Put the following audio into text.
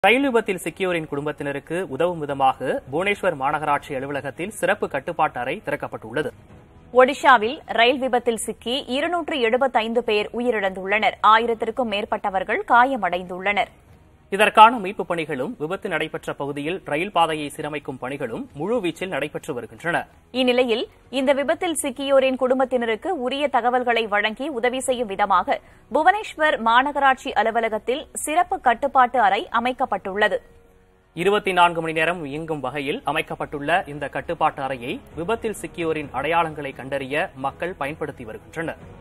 ரயில் விபத்தில் சிக்கியோரின் குடும்பத்தினருக்கு உதவும் விதமாக புவனேஸ்வர் மாநகராட்சி அலுவலகத்தில் சிறப்பு கட்டுப்பாட்டு அறை திறக்கப்பட்டுள்ளது ஒடிஷாவில் ரயில் விபத்தில் சிக்கி இருநூற்று எழுபத்தைந்து பேர் உயிரிழந்துள்ளனர் ஆயிரத்திற்கும் மேற்பட்டவர்கள் காயமடைந்துள்ளனர் இதற்கான மீட்புப் பணிகளும் விபத்து நடைபெற்ற பகுதியில் ரயில் பாதையை சீரமைக்கும் பணிகளும் முழுவீச்சில் நடைபெற்று வருகின்றன இந்நிலையில் இந்த விபத்தில் சிக்கியோரின் குடும்பத்தினருக்கு உரிய தகவல்களை வழங்கி உதவி செய்யும் விதமாக புவனேஸ்வர் மாநகராட்சி அலுவலகத்தில் சிறப்பு கட்டுப்பாட்டு அறை அமைக்கப்பட்டுள்ளது இருபத்தி நான்கு மணி நேரம் இயங்கும் வகையில் அமைக்கப்பட்டுள்ள இந்த கட்டுப்பாட்டு அறையை விபத்தில் சிக்கியோரின் அடையாளங்களை கண்டறிய மக்கள் பயன்படுத்தி வருகின்றனர்